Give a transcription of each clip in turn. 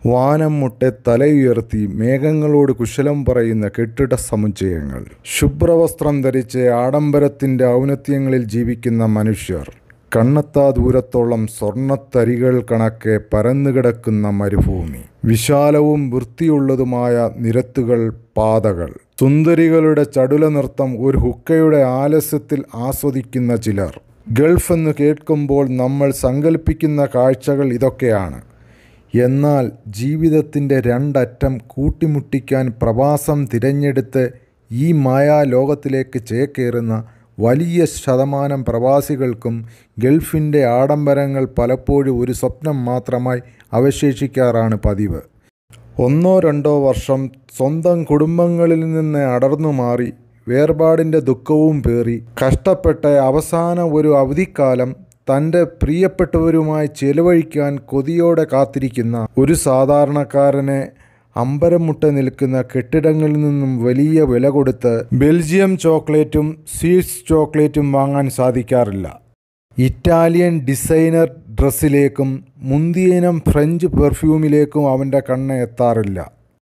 വാനം മുട്ടെ തലയുയർത്തി മേഘങ്ങളോട് കുശലം പറയുന്ന കെട്ടിട സമുച്ചയങ്ങൾ ശുഭ്രവസ്ത്രം ധരിച്ച് ആഡംബരത്തിൻ്റെ ഔന്നത്യങ്ങളിൽ ജീവിക്കുന്ന മനുഷ്യർ കണ്ണെത്താ ദൂരത്തോളം സ്വർണ്ണത്തരികൾ കണക്കെ പരന്നുകിടക്കുന്ന മരുഭൂമി വിശാലവും വൃത്തിയുള്ളതുമായ നിരത്തുകൾ പാതകൾ സുന്ദരികളുടെ ചടുല നൃത്തം ഒരു ഹുക്കയുടെ ആലസ്യത്തിൽ ആസ്വദിക്കുന്ന ചിലർ ഗൾഫ് എന്ന് കേൾക്കുമ്പോൾ നമ്മൾ സങ്കല്പിക്കുന്ന കാഴ്ചകൾ ഇതൊക്കെയാണ് എന്നാൽ ജീവിതത്തിൻ്റെ രണ്ടറ്റം കൂട്ടിമുട്ടിക്കാൻ പ്രവാസം തിരഞ്ഞെടുത്ത് ഈ മായാലോകത്തിലേക്ക് ചേക്കേറുന്ന വലിയ ശതമാനം പ്രവാസികൾക്കും ഗൾഫിൻ്റെ ആഡംബരങ്ങൾ പലപ്പോഴും ഒരു സ്വപ്നം മാത്രമായി അവശേഷിക്കാറാണ് പതിവ് ഒന്നോ രണ്ടോ വർഷം സ്വന്തം കുടുംബങ്ങളിൽ നിന്ന് അടർന്നു മാറി വേർപാടിൻ്റെ ദുഃഖവും പേറി കഷ്ടപ്പെട്ട അവസാന ഒരു അവധിക്കാലം തൻ്റെ പ്രിയപ്പെട്ടവരുമായി ചെലവഴിക്കാൻ കൊതിയോടെ കാത്തിരിക്കുന്ന ഒരു സാധാരണക്കാരനെ അമ്പരമുട്ട നിൽക്കുന്ന കെട്ടിടങ്ങളിൽ നിന്നും വലിയ വില കൊടുത്ത് ബെൽജിയം ചോക്ലേറ്റും സ്വീറ്റ്സ് ചോക്ലേറ്റും വാങ്ങാൻ സാധിക്കാറില്ല ഇറ്റാലിയൻ ഡിസൈനർ ഡ്രസ്സിലേക്കും മുന്തിയനം ഫ്രഞ്ച് പെർഫ്യൂമിലേക്കും അവൻ്റെ കണ്ണ് എത്താറില്ല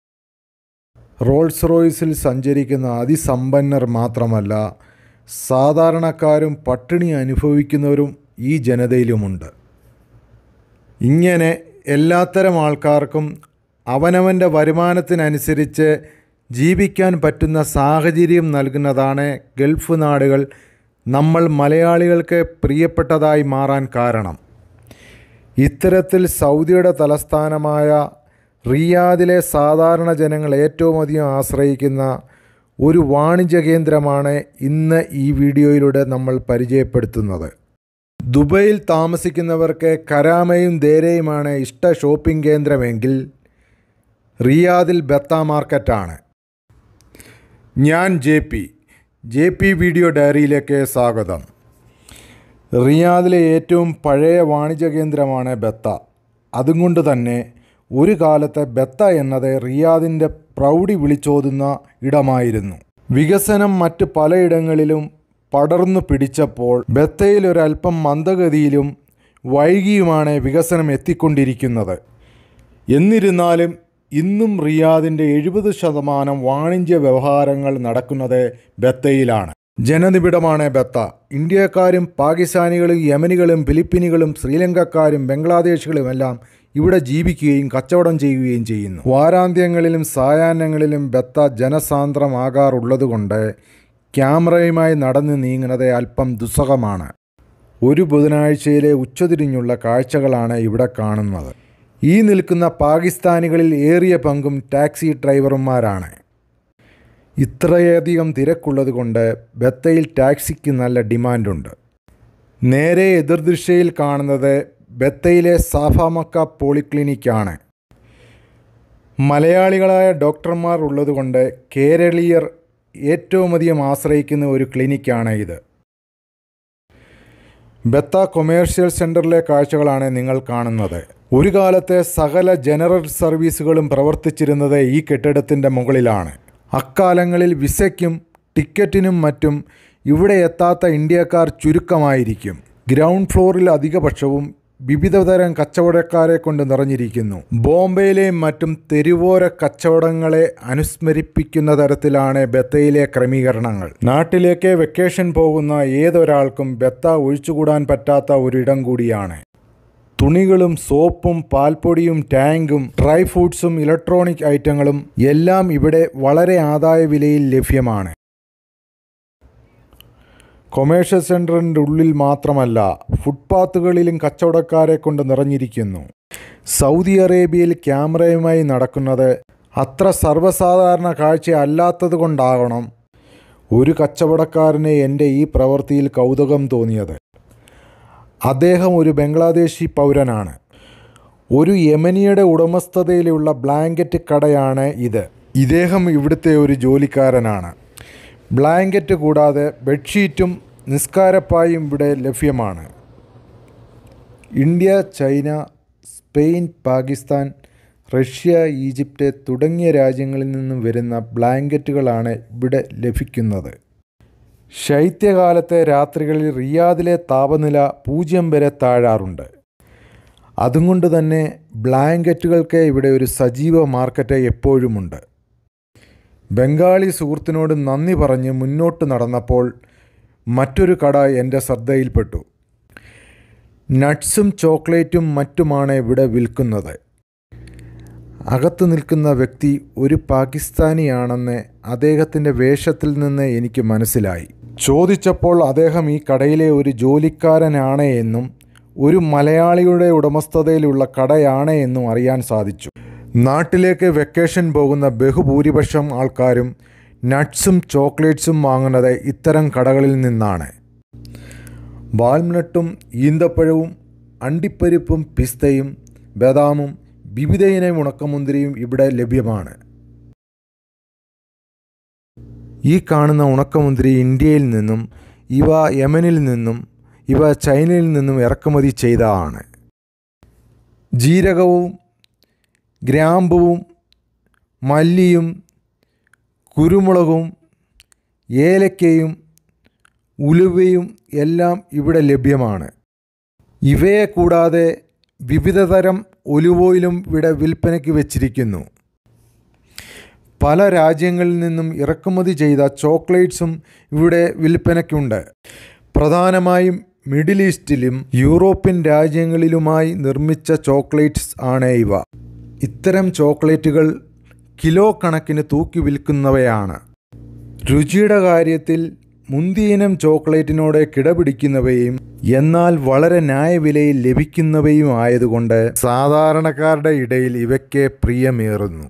റോൾസ് റോയ്സിൽ സഞ്ചരിക്കുന്ന അതിസമ്പന്നർ മാത്രമല്ല സാധാരണക്കാരും പട്ടിണി അനുഭവിക്കുന്നവരും ഈ ജനതയിലുമുണ്ട് ഇങ്ങനെ എല്ലാത്തരം ആൾക്കാർക്കും അവനവൻ്റെ വരുമാനത്തിനനുസരിച്ച് ജീവിക്കാൻ പറ്റുന്ന സാഹചര്യം നൽകുന്നതാണ് ഗൾഫ് നാടുകൾ നമ്മൾ മലയാളികൾക്ക് പ്രിയപ്പെട്ടതായി മാറാൻ കാരണം ഇത്തരത്തിൽ സൗദിയുടെ തലസ്ഥാനമായ റിയാദിലെ സാധാരണ ജനങ്ങൾ ഏറ്റവും അധികം ആശ്രയിക്കുന്ന ഒരു വാണിജ്യ കേന്ദ്രമാണ് ഇന്ന് ഈ വീഡിയോയിലൂടെ നമ്മൾ പരിചയപ്പെടുത്തുന്നത് ദുബൈയിൽ താമസിക്കുന്നവർക്ക് കരാമയും ദേരയുമാണ് ഇഷ്ട ഷോപ്പിംഗ് കേന്ദ്രമെങ്കിൽ റിയാദിൽ ബത്ത മാർക്കറ്റാണ് ഞാൻ J P J P video ഡയറിയിലേക്ക് സ്വാഗതം റിയാദിലെ ഏറ്റവും പഴയ വാണിജ്യ കേന്ദ്രമാണ് ബത്ത അതുകൊണ്ട് തന്നെ ഒരു കാലത്തെ ബത്ത എന്നത് റിയാദിൻ്റെ പ്രൗഢി വിളിച്ചോതുന്ന ഇടമായിരുന്നു വികസനം മറ്റ് പലയിടങ്ങളിലും പടർന്നു പിടിച്ചപ്പോൾ ബത്തയിൽ ഒരല്പം മന്ദഗതിയിലും വൈകിയുമാണ് വികസനം എത്തിക്കൊണ്ടിരിക്കുന്നത് എന്നിരുന്നാലും ഇന്നും റിയാദിൻ്റെ എഴുപത് ശതമാനം വാണിജ്യ വ്യവഹാരങ്ങൾ നടക്കുന്നത് ബത്തയിലാണ് ജനനിബിഡമാണ് ബത്ത ഇന്ത്യക്കാരും പാകിസ്ഥാനികളും യമനികളും ഫിലിപ്പീനുകളും ശ്രീലങ്കക്കാരും ബംഗ്ലാദേശികളുമെല്ലാം ഇവിടെ ജീവിക്കുകയും കച്ചവടം ചെയ്യുകയും ചെയ്യുന്നു വാരാന്ത്യങ്ങളിലും സായാഹ്നങ്ങളിലും ബത്ത ജനസാന്ദ്രമാകാറുള്ളതുകൊണ്ട് ക്യാമറയുമായി നടന്നു നീങ്ങുന്നത് അല്പം ദുസ്സഹമാണ് ഒരു ബുധനാഴ്ചയിലെ ഉച്ചതിരിഞ്ഞുള്ള കാഴ്ചകളാണ് ഇവിടെ കാണുന്നത് ഈ നിൽക്കുന്ന പാകിസ്ഥാനികളിൽ ഏറിയ പങ്കും ടാക്സി ഡ്രൈവർമാരാണ് ഇത്രയധികം തിരക്കുള്ളത് കൊണ്ട് ബത്തയിൽ ടാക്സിക്ക് നല്ല ഡിമാൻഡുണ്ട് നേരെ എതിർദിശയിൽ കാണുന്നത് ബത്തയിലെ സാഫാമക്ക പോളിക്ലിനിക്കാണ് മലയാളികളായ ഡോക്ടർമാർ ഉള്ളതുകൊണ്ട് കേരളീയർ ഏറ്റവും അധികം ആശ്രയിക്കുന്ന ഒരു ക്ലിനിക്കാണ് ഇത് ബത്ത കൊമേഴ്ഷ്യൽ സെൻറ്ററിലെ കാഴ്ചകളാണ് നിങ്ങൾ കാണുന്നത് ഒരു കാലത്തെ സകല ജനറൽ സർവീസുകളും പ്രവർത്തിച്ചിരുന്നത് ഈ കെട്ടിടത്തിൻ്റെ മുകളിലാണ് അക്കാലങ്ങളിൽ വിസയ്ക്കും ടിക്കറ്റിനും മറ്റും ഇവിടെ എത്താത്ത ഇന്ത്യക്കാർ ചുരുക്കമായിരിക്കും ഗ്രൗണ്ട് ഫ്ലോറിൽ അധികപക്ഷവും വിവിധതരം കച്ചവടക്കാരെ കൊണ്ട് നിറഞ്ഞിരിക്കുന്നു ബോംബെയിലെയും മറ്റും തെരുവോര കച്ചവടങ്ങളെ അനുസ്മരിപ്പിക്കുന്ന തരത്തിലാണ് ബത്തയിലെ ക്രമീകരണങ്ങൾ നാട്ടിലേക്ക് വെക്കേഷൻ പോകുന്ന ഏതൊരാൾക്കും ബത്ത ഒഴിച്ചുകൂടാൻ പറ്റാത്ത ഒരിടം കൂടിയാണ് തുണികളും സോപ്പും പാൽപ്പൊടിയും ടാങ്കും ഡ്രൈ ഫ്രൂട്ട്സും ഇലക്ട്രോണിക് ഐറ്റങ്ങളും എല്ലാം ഇവിടെ വളരെ ആദായ വിലയിൽ ലഭ്യമാണ് കൊമേഴ്ഷ്യൽ സെൻറ്ററിൻ്റെ ഉള്ളിൽ മാത്രമല്ല ഫുട്പാത്തുകളിലും കച്ചവടക്കാരെ കൊണ്ട് നിറഞ്ഞിരിക്കുന്നു സൗദി അറേബ്യയിൽ ക്യാമറയുമായി നടക്കുന്നത് അത്ര സർവ്വസാധാരണ കാഴ്ച അല്ലാത്തത് കൊണ്ടാകണം ഒരു കച്ചവടക്കാരന് എൻ്റെ ഈ പ്രവൃത്തിയിൽ കൗതുകം തോന്നിയത് അദ്ദേഹം ഒരു ബംഗ്ലാദേശി പൗരനാണ് ഒരു യമനിയുടെ ഉടമസ്ഥതയിലുള്ള ബ്ലാങ്കറ്റ് കടയാണ് ഇത് ഇദ്ദേഹം ഇവിടുത്തെ ഒരു ജോലിക്കാരനാണ് ബ്ലാങ്കറ്റ് കൂടാതെ ബെഡ്ഷീറ്റും നിസ്കാരപ്പായും ഇവിടെ ലഭ്യമാണ് India China Spain Pakistan Russia Egypt തുടങ്ങിയ രാജ്യങ്ങളിൽ നിന്നും വരുന്ന ബ്ലാങ്കറ്റുകളാണ് ഇവിടെ ലഭിക്കുന്നത് ശൈത്യകാലത്തെ രാത്രികളിൽ റിയാദിലെ താപനില പൂജ്യം വരെ താഴാറുണ്ട് അതുകൊണ്ട് തന്നെ ബ്ലാങ്കറ്റുകൾക്ക് ഇവിടെ ഒരു സജീവ മാർക്കറ്റ് എപ്പോഴുമുണ്ട് ബംഗാളി സുഹൃത്തിനോട് നന്ദി പറഞ്ഞ് മുന്നോട്ട് നടന്നപ്പോൾ മറ്റൊരു കട എൻ്റെ ശ്രദ്ധയിൽപ്പെട്ടു നട്ട്സും ചോക്ലേറ്റും മറ്റുമാണ് ഇവിടെ വിൽക്കുന്നത് അകത്ത് നിൽക്കുന്ന വ്യക്തി ഒരു പാകിസ്ഥാനിയാണെന്ന് അദ്ദേഹത്തിൻ്റെ വേഷത്തിൽ നിന്ന് എനിക്ക് മനസ്സിലായി ചോദിച്ചപ്പോൾ അദ്ദേഹം ഈ കടയിലെ ഒരു ജോലിക്കാരനാണ് എന്നും ഒരു മലയാളിയുടെ ഉടമസ്ഥതയിലുള്ള കടയാണ് എന്നും അറിയാൻ സാധിച്ചു നാട്ടിലേക്ക് വെക്കേഷൻ പോകുന്ന ബഹുഭൂരിപക്ഷം ആൾക്കാരും നട്ട്സും ചോക്ലേറ്റ്സും വാങ്ങുന്നത് ഇത്തരം കടകളിൽ നിന്നാണ് വാൽനട്ടും ഈന്തപ്പഴവും അണ്ടിപ്പരിപ്പും പിസ്തയും ബദാമും വിവിധയിനം ഉണക്കമുന്തിരിയും ഇവിടെ ലഭ്യമാണ് ഈ കാണുന്ന ഉണക്കമുന്തിരി ഇന്ത്യയിൽ നിന്നും ഇവ യമനിൽ നിന്നും ഇവ ചൈനയിൽ നിന്നും ഇറക്കുമതി ചെയ്തതാണ് ജീരകവും ഗ്രാമ്പുവും മല്ലിയും കുരുമുളകും ഏലക്കയും ഉലുവയും എല്ലാം ഇവിടെ ലഭ്യമാണ് ഇവയെ കൂടാതെ വിവിധതരം ഒലിവ് ഓയിലും ഇവിടെ വിൽപ്പനയ്ക്ക് വെച്ചിരിക്കുന്നു പല രാജ്യങ്ങളിൽ നിന്നും ഇറക്കുമതി ചെയ്ത ചോക്ലേറ്റ്സും ഇവിടെ വിൽപ്പനയ്ക്കുണ്ട് പ്രധാനമായും മിഡിൽ ഈസ്റ്റിലും യൂറോപ്യൻ രാജ്യങ്ങളിലുമായി നിർമ്മിച്ച ചോക്ലേറ്റ്സ് ആണ് ഇവ ഇത്തരം ചോക്ലേറ്റുകൾ കിലോ കണക്കിന് തൂക്കി വിൽക്കുന്നവയാണ് രുചിയുടെ കാര്യത്തിൽ മുന്തിയിനം ചോക്ലേറ്റിനോട് കിടപിടിക്കുന്നവയും എന്നാൽ വളരെ ന്യായവിലയിൽ ലഭിക്കുന്നവയും ആയതുകൊണ്ട് സാധാരണക്കാരുടെ ഇടയിൽ ഇവയ്ക്ക് പ്രിയമേറുന്നു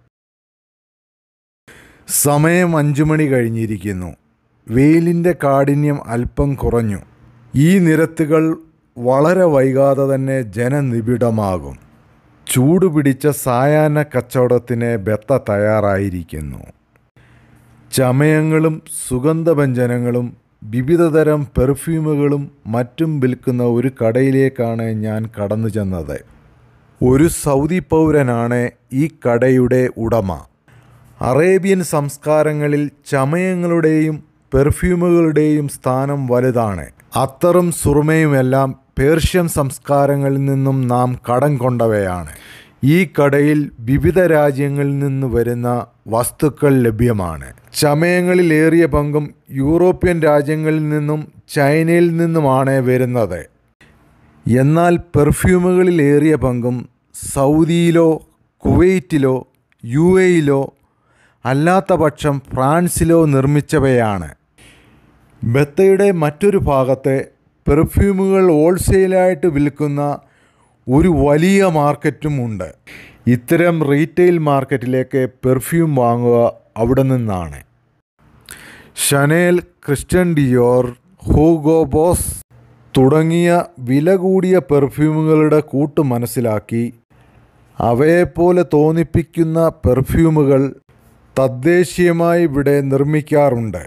സമയം അഞ്ചു മണി കഴിഞ്ഞിരിക്കുന്നു വെയിലിൻ്റെ കാഠിന്യം അല്പം കുറഞ്ഞു ഈ നിരത്തുകൾ വളരെ വൈകാതെ തന്നെ ജനനിബിഡമാകും ചൂടുപിടിച്ച സായാഹ്ന കച്ചവടത്തിന് ബെത്ത തയ്യാറായിരിക്കുന്നു ചമയങ്ങളും സുഗന്ധവ്യഞ്ജനങ്ങളും വിവിധതരം പെർഫ്യൂമുകളും മറ്റും വിൽക്കുന്ന ഒരു കടയിലേക്കാണ് ഞാൻ കടന്നു ചെന്നത് ഒരു സൗദി പൗരനാണ് ഈ കടയുടെ ഉടമ അറേബ്യൻ സംസ്കാരങ്ങളിൽ ചമയങ്ങളുടെയും പെർഫ്യൂമുകളുടെയും സ്ഥാനം വലുതാണ് അത്തറും സുറുമയുമെല്ലാം പേർഷ്യൻ സംസ്കാരങ്ങളിൽ നിന്നും നാം കടം കൊണ്ടവയാണ് ഈ കടയിൽ വിവിധ രാജ്യങ്ങളിൽ നിന്ന് വരുന്ന വസ്തുക്കൾ ലഭ്യമാണ് ചമയങ്ങളിലേറിയ പങ്കും യൂറോപ്യൻ രാജ്യങ്ങളിൽ നിന്നും ചൈനയിൽ നിന്നുമാണ് വരുന്നത് എന്നാൽ പെർഫ്യൂമുകളിലേറിയ പങ്കും സൗദിയിലോ കുവൈറ്റിലോ യു എയിലോ അല്ലാത്ത പക്ഷം ഫ്രാൻസിലോ നിർമ്മിച്ചവയാണ് ബത്തയുടെ മറ്റൊരു ഭാഗത്തെ പെർഫ്യൂമുകൾ ഹോൾസെയിലായിട്ട് വിൽക്കുന്ന ഒരു വലിയ മാർക്കറ്റും ഉണ്ട് ഇത്തരം റീറ്റെയിൽ മാർക്കറ്റിലേക്ക് പെർഫ്യൂം വാങ്ങുക അവിടെ നിന്നാണ് Chanel Christian Dior Hugo Boss തുടങ്ങിയ വില കൂടിയ പെർഫ്യൂമുകളുടെ കൂട്ട് മനസ്സിലാക്കി അവയെപ്പോലെ തോന്നിപ്പിക്കുന്ന പെർഫ്യൂമുകൾ തദ്ദേശീയമായി ഇവിടെ നിർമ്മിക്കാറുണ്ട്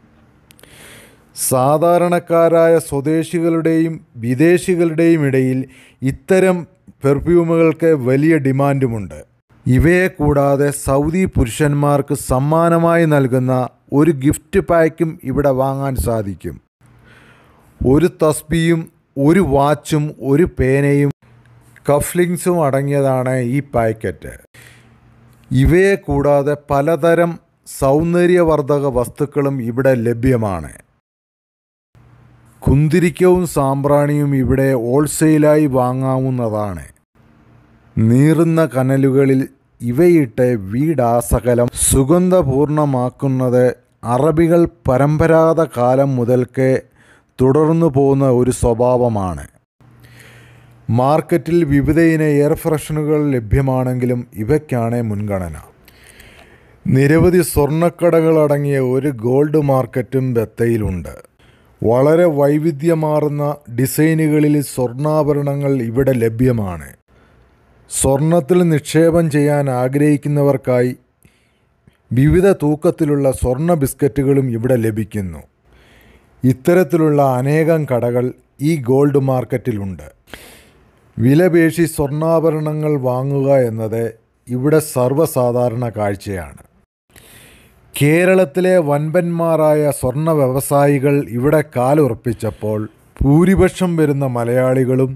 സാധാരണക്കാരായ സ്വദേശികളുടെയും വിദേശികളുടെയും ഇടയിൽ ഇത്തരം പെർഫ്യൂമുകൾക്ക് വലിയ ഡിമാൻഡുമുണ്ട് ഇവയെ കൂടാതെ സൗദി പുരുഷന്മാർക്ക് സമ്മാനമായി നൽകുന്ന ഒരു ഗിഫ്റ്റ് പാക്കും ഇവിടെ വാങ്ങാൻ സാധിക്കും ഒരു തസ്ബിയും ഒരു വാച്ചും ഒരു പേനയും കഫ്ലിങ്സും അടങ്ങിയതാണ് ഈ പാക്കറ്റ് ഇവയെ കൂടാതെ പലതരം സൗന്ദര്യവർദ്ധക വസ്തുക്കളും ഇവിടെ ലഭ്യമാണ് കുന്തിരിക്കവും സാമ്പ്രാണിയും ഇവിടെ ഹോൾസെയിലായി വാങ്ങാവുന്നതാണ് നീറുന്ന കനലുകളിൽ ഇവയിട്ട് വീടാസകലം സുഗന്ധപൂർണമാക്കുന്നത് അറബികൾ പരമ്പരാഗത കാലം മുതൽക്കേ തുടർന്നു പോകുന്ന ഒരു സ്വഭാവമാണ് മാർക്കറ്റിൽ വിവിധയിന എയർ ഫ്രഷനുകൾ ലഭ്യമാണെങ്കിലും ഇവയ്ക്കാണ് മുൻഗണന നിരവധി സ്വർണ്ണക്കടകളടങ്ങിയ ഒരു ഗോൾഡ് മാർക്കറ്റും ബത്തയിലുണ്ട് വളരെ വൈവിധ്യമാർന്ന ഡിസൈനുകളിൽ സ്വർണ്ണാഭരണങ്ങൾ ഇവിടെ ലഭ്യമാണ് സ്വർണത്തിൽ നിക്ഷേപം ചെയ്യാൻ ആഗ്രഹിക്കുന്നവർക്കായി വിവിധ തൂക്കത്തിലുള്ള സ്വർണ്ണ ബിസ്ക്കറ്റുകളും ഇവിടെ ലഭിക്കുന്നു ഇത്തരത്തിലുള്ള അനേകം കടകൾ ഈ ഗോൾഡ് മാർക്കറ്റിലുണ്ട് വിലപേശി സ്വർണ്ണാഭരണങ്ങൾ വാങ്ങുക എന്നത് ഇവിടെ സർവ്വസാധാരണ കാഴ്ചയാണ് കേരളത്തിലെ വൻപന്മാരായ സ്വർണ്ണ വ്യവസായികൾ ഇവിടെ കാലുറപ്പിച്ചപ്പോൾ ഭൂരിപക്ഷം വരുന്ന മലയാളികളും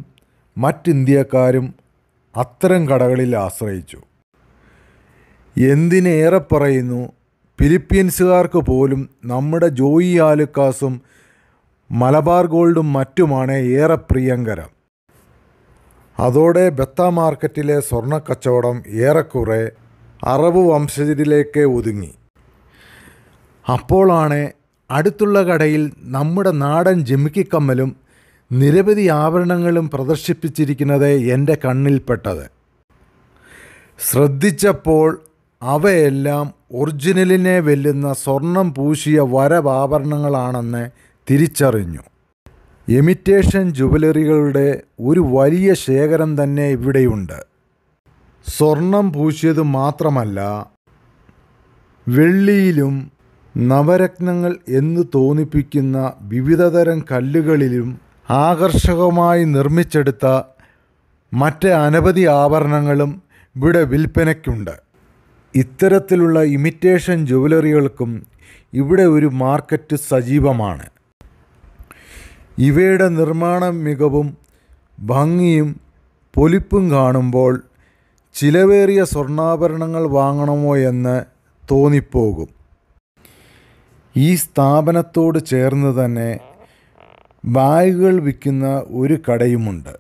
മറ്റിന്ത്യക്കാരും അത്തരം കടകളിൽ ആശ്രയിച്ചു എന്തിനേറെ പറയുന്നു ഫിലിപ്പീൻസുകാർക്ക് പോലും നമ്മുടെ ജോയി ആലുക്കാസും മലബാർ ഗോൾഡും മറ്റുമാണ് ഏറെ പ്രിയങ്കരം അതോടെ ബത്ത മാർക്കറ്റിലെ സ്വർണ്ണക്കച്ചവടം ഏറെക്കുറെ അറബ് വംശജരിലേക്ക് ഒതുങ്ങി അപ്പോളാണ് അടുത്തുള്ള കടയിൽ നമ്മുടെ നാടൻ ജിമിക്കിക്കമ്മലും നിരവധി ആഭരണങ്ങളും പ്രദർശിപ്പിച്ചിരിക്കുന്നത് എൻ്റെ കണ്ണിൽപ്പെട്ടത് ശ്രദ്ധിച്ചപ്പോൾ അവയെല്ലാം ഒറിജിനലിനെ വെല്ലുന്ന സ്വർണം പൂശിയ വരവാഭരണങ്ങളാണെന്ന് തിരിച്ചറിഞ്ഞു എമിറ്റേഷൻ ജുവലറികളുടെ ഒരു വലിയ ശേഖരം തന്നെ ഇവിടെയുണ്ട് സ്വർണം പൂശിയത് മാത്രമല്ല വെള്ളിയിലും നവരത്നങ്ങൾ എന്ന് തോന്നിപ്പിക്കുന്ന വിവിധതരം കല്ലുകളിലും ആകർഷകമായി നിർമ്മിച്ചെടുത്ത മറ്റ് അനവധി ആഭരണങ്ങളും ഇവിടെ വിൽപ്പനയ്ക്കുണ്ട് ഇത്തരത്തിലുള്ള ഇമിറ്റേഷൻ ജുവലറികൾക്കും ഇവിടെ ഒരു മാർക്കറ്റ് സജീവമാണ് ഇവയുടെ നിർമ്മാണ മികവും ഭംഗിയും പൊലിപ്പും കാണുമ്പോൾ ചിലവേറിയ സ്വർണ്ണാഭരണങ്ങൾ വാങ്ങണമോ എന്ന് തോന്നിപ്പോകും ഈ സ്ഥാപനത്തോട് ചേർന്ന് തന്നെ ബാഗുകൾ വിൽക്കുന്ന ഒരു കടയുമുണ്ട്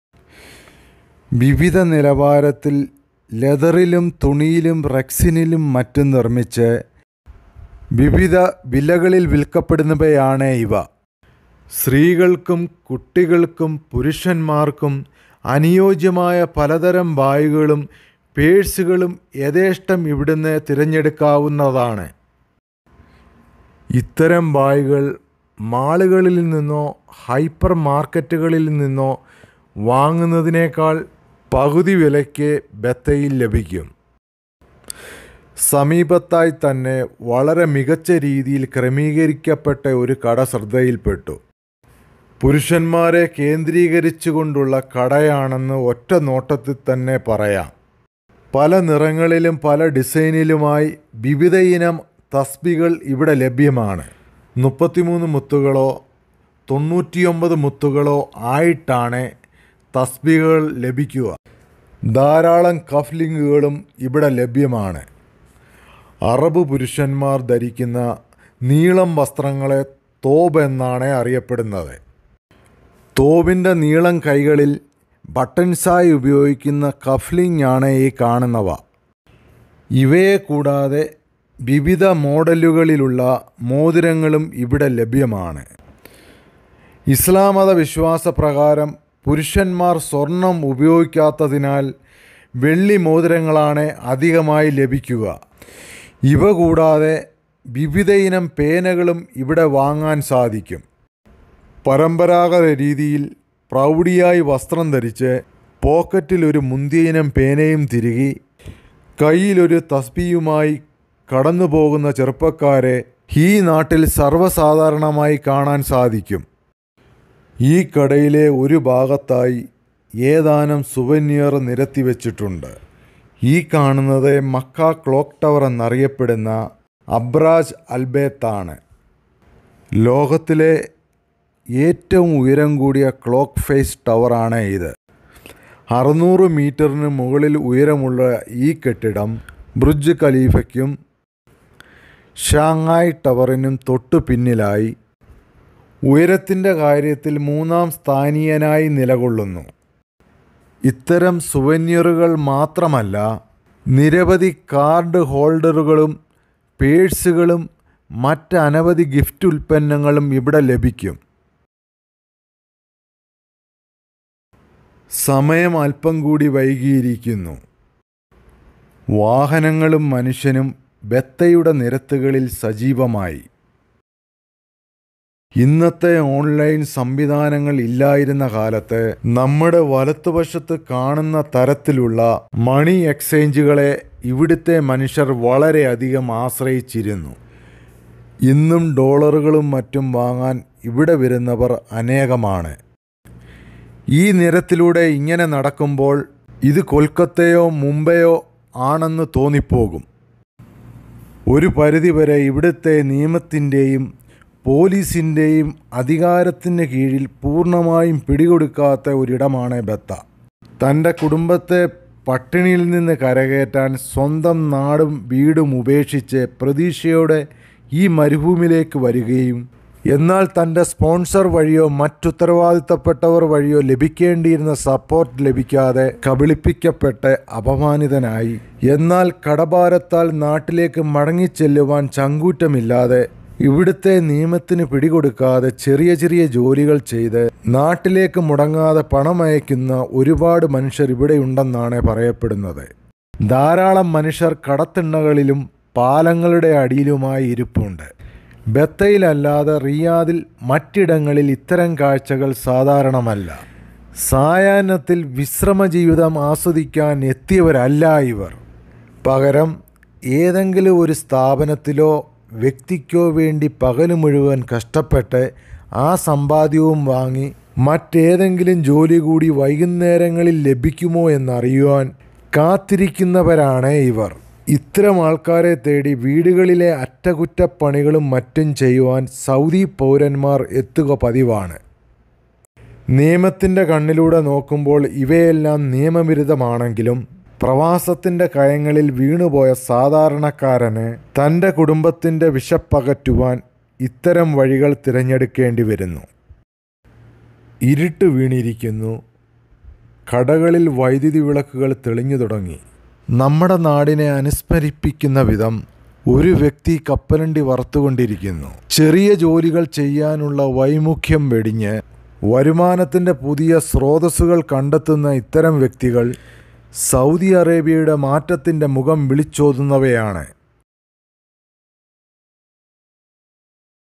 വിവിധ നിലവാരത്തിൽ ലെതറിലും തുണിയിലും റെക്സിനിലും മറ്റും നിർമ്മിച്ച് വിവിധ വിലകളിൽ വിൽക്കപ്പെടുന്നവയാണ് ഇവ സ്ത്രീകൾക്കും കുട്ടികൾക്കും പുരുഷന്മാർക്കും അനുയോജ്യമായ പലതരം ബാഗുകളും പേഴ്സുകളും യഥേഷ്ടം ഇവിടുന്ന് തിരഞ്ഞെടുക്കാവുന്നതാണ് ഇത്തരം ബാഗുകൾ മാളുകളിൽ നിന്നോ ഹൈപ്പർ മാർക്കറ്റുകളിൽ നിന്നോ വാങ്ങുന്നതിനേക്കാൾ പകുതി വിലയ്ക്ക് ബത്തയിൽ ലഭിക്കും സമീപത്തായി തന്നെ വളരെ മികച്ച രീതിയിൽ ക്രമീകരിക്കപ്പെട്ട ഒരു കട ശ്രദ്ധയിൽപ്പെട്ടു പുരുഷന്മാരെ കേന്ദ്രീകരിച്ചുകൊണ്ടുള്ള കടയാണെന്ന് ഒറ്റ നോട്ടത്തിൽ തന്നെ പറയാം പല നിറങ്ങളിലും പല ഡിസൈനിലുമായി വിവിധ ഇനം തസ്ബികൾ ഇവിടെ ലഭ്യമാണ് മുപ്പത്തിമൂന്ന് മുത്തുകളോ തൊണ്ണൂറ്റിയൊമ്പത് മുത്തുകളോ ആയിട്ടാണ് തസ്ബികൾ ലഭിക്കുക ധാരാളം കഫ്ലിങ്ങുകളും ഇവിടെ ലഭ്യമാണ് അറബ് പുരുഷന്മാർ ധരിക്കുന്ന നീളം വസ്ത്രങ്ങളെ തോബ് എന്നാണ് അറിയപ്പെടുന്നത് തോബിൻ്റെ നീളം കൈകളിൽ ബട്ടൺസായി ഉപയോഗിക്കുന്ന കഫ്ലിംഗ് ആണ് ഈ കാണുന്നവ ഇവയെ കൂടാതെ വിവിധ മോഡലുകളിലുള്ള മോതിരങ്ങളും ഇവിടെ ലഭ്യമാണ് ഇസ്ലാം മത വിശ്വാസപ്രകാരം പുരുഷന്മാർ സ്വർണം ഉപയോഗിക്കാത്തതിനാൽ വെള്ളി മോതിരങ്ങളാണ് അധികമായി ലഭിക്കുക ഇവ കൂടാതെ വിവിധ ഇനം പേനകളും ഇവിടെ വാങ്ങാൻ സാധിക്കും പരമ്പരാഗത രീതിയിൽ പ്രൗഢിയായി വസ്ത്രം ധരിച്ച് പോക്കറ്റിൽ ഒരു മുന്തിയ ഇനം പേനയും തിരുകി കയ്യിലൊരു തസ്ബിയുമായി കടന്നു പോകുന്ന ചെറുപ്പക്കാരെ ഈ നാട്ടിൽ സർവ്വസാധാരണമായി കാണാൻ സാധിക്കും ഈ കടയിലെ ഒരു ഭാഗത്തായി ഏതാനും സുവന്യർ നിരത്തി വച്ചിട്ടുണ്ട് ഈ കാണുന്നത് മക്ക ക്ലോക്ക് ടവർ എന്നറിയപ്പെടുന്ന അബ്രാജ് അൽബേത്താണ് ലോകത്തിലെ ഏറ്റവും ഉയരം കൂടിയ ക്ലോക്ക് ഫേസ് ടവറാണ് ഇത് അറുന്നൂറ് മീറ്ററിന് മുകളിൽ ഉയരമുള്ള ഈ കെട്ടിടം ബ്രുജ് ഖലീഫയ്ക്കും ഷാങ്ങായ് ടവറിനും തൊട്ടു പിന്നിലായി ഉയരത്തിൻ്റെ കാര്യത്തിൽ മൂന്നാം സ്ഥാനീയനായി നിലകൊള്ളുന്നു ഇത്തരം സുവന്യറുകൾ മാത്രമല്ല നിരവധി കാർഡ് ഹോൾഡറുകളും പേഴ്സുകളും മറ്റനവധി ഗിഫ്റ്റ് ഉൽപ്പന്നങ്ങളും ഇവിടെ ലഭിക്കും സമയം അല്പം കൂടി വൈകിയിരിക്കുന്നു വാഹനങ്ങളും മനുഷ്യനും ബത്തയുടെ നിരത്തുകളിൽ സജീവമായി ഇന്നത്തെ ഓൺലൈൻ സംവിധാനങ്ങൾ ഇല്ലായിരുന്ന കാലത്ത് നമ്മുടെ വലത്തുവശത്ത് കാണുന്ന തരത്തിലുള്ള മണി എക്സ്ചേഞ്ചുകളെ ഇവിടുത്തെ മനുഷ്യർ വളരെയധികം ആശ്രയിച്ചിരുന്നു ഇന്നും ഡോളറുകളും മറ്റും വാങ്ങാൻ ഇവിടെ വരുന്നവർ അനേകമാണ് ഈ നിരത്തിലൂടെ ഇങ്ങനെ നടക്കുമ്പോൾ ഇത് കൊൽക്കത്തയോ മുംബൈയോ ആണെന്ന് തോന്നിപ്പോകും ഒരു പരിധിവരെ ഇവിടുത്തെ നിയമത്തിൻ്റെയും പോലീസിൻ്റെയും അധികാരത്തിന് കീഴിൽ പൂർണ്ണമായും പിടികൊടുക്കാത്ത ഒരിടമാണ് ബത്ത തൻ്റെ കുടുംബത്തെ പട്ടിണിയിൽ നിന്ന് കരകയറ്റാൻ സ്വന്തം നാടും വീടും ഉപേക്ഷിച്ച് പ്രതീക്ഷയോടെ ഈ മരുഭൂമിയിലേക്ക് വരികയും എന്നാൽ തൻ്റെ സ്പോൺസർ വഴിയോ മറ്റുത്തരവാദിത്തപ്പെട്ടവർ വഴിയോ ലഭിക്കേണ്ടിയിരുന്ന സപ്പോർട്ട് ലഭിക്കാതെ കബളിപ്പിക്കപ്പെട്ട് അപമാനിതനായി എന്നാൽ കടഭാരത്താൽ നാട്ടിലേക്ക് മടങ്ങിച്ചെല്ലുവാൻ ചങ്കൂറ്റമില്ലാതെ ഇവിടുത്തെ നിയമത്തിന് പിടികൊടുക്കാതെ ചെറിയ ചെറിയ ജോലികൾ ചെയ്ത് നാട്ടിലേക്ക് മുടങ്ങാതെ പണമയക്കുന്ന ഒരുപാട് മനുഷ്യർ ഇവിടെയുണ്ടെന്നാണ് പറയപ്പെടുന്നത് ധാരാളം മനുഷ്യർ കടത്തിണ്ണകളിലും പാലങ്ങളുടെ അടിയിലുമായി ഇരിപ്പുണ്ട് ബത്തയിലല്ലാതെ റിയാദിൽ മറ്റിടങ്ങളിൽ ഇത്തരം കാഴ്ചകൾ സാധാരണമല്ല സായാഹ്നത്തിൽ വിശ്രമ ജീവിതം ആസ്വദിക്കാൻ എത്തിയവരല്ല ഇവർ പകരം ഏതെങ്കിലും ഒരു സ്ഥാപനത്തിലോ വ്യക്തിക്കോ വേണ്ടി പകല് മുഴുവൻ കഷ്ടപ്പെട്ട് ആ സമ്പാദ്യവും വാങ്ങി മറ്റേതെങ്കിലും ജോലി കൂടി വൈകുന്നേരങ്ങളിൽ ലഭിക്കുമോ എന്നറിയുവാൻ കാത്തിരിക്കുന്നവരാണ് ഇവർ ഇത്തരം ആൾക്കാരെ തേടി വീടുകളിലെ അറ്റകുറ്റപ്പണികളും മറ്റും ചെയ്യുവാൻ സൗദി പൗരന്മാർ എത്തുക പതിവാണ് നിയമത്തിൻ്റെ കണ്ണിലൂടെ നോക്കുമ്പോൾ ഇവയെല്ലാം നിയമവിരുദ്ധമാണെങ്കിലും പ്രവാസത്തിൻ്റെ കയങ്ങളിൽ വീണുപോയ സാധാരണക്കാരന് തൻ്റെ കുടുംബത്തിൻ്റെ വിശപ്പകറ്റുവാൻ ഇത്തരം വഴികൾ തിരഞ്ഞെടുക്കേണ്ടി വരുന്നു ഇരുട്ട് വീണിരിക്കുന്നു കടകളിൽ വൈദ്യുതി വിളക്കുകൾ തെളിഞ്ഞു തുടങ്ങി നമ്മുടെ നാടിനെ അനുസ്മരിപ്പിക്കുന്ന വിധം ഒരു വ്യക്തി കപ്പലണ്ടി വറുത്തുകൊണ്ടിരിക്കുന്നു ചെറിയ ജോലികൾ ചെയ്യാനുള്ള വൈമുഖ്യം വെടിഞ്ഞ് വരുമാനത്തിൻ്റെ പുതിയ സ്രോതസ്സുകൾ കണ്ടെത്തുന്ന ഇത്തരം വ്യക്തികൾ സൗദി അറേബ്യയുടെ മാറ്റത്തിൻ്റെ മുഖം വിളിച്ചോതുന്നവയാണ്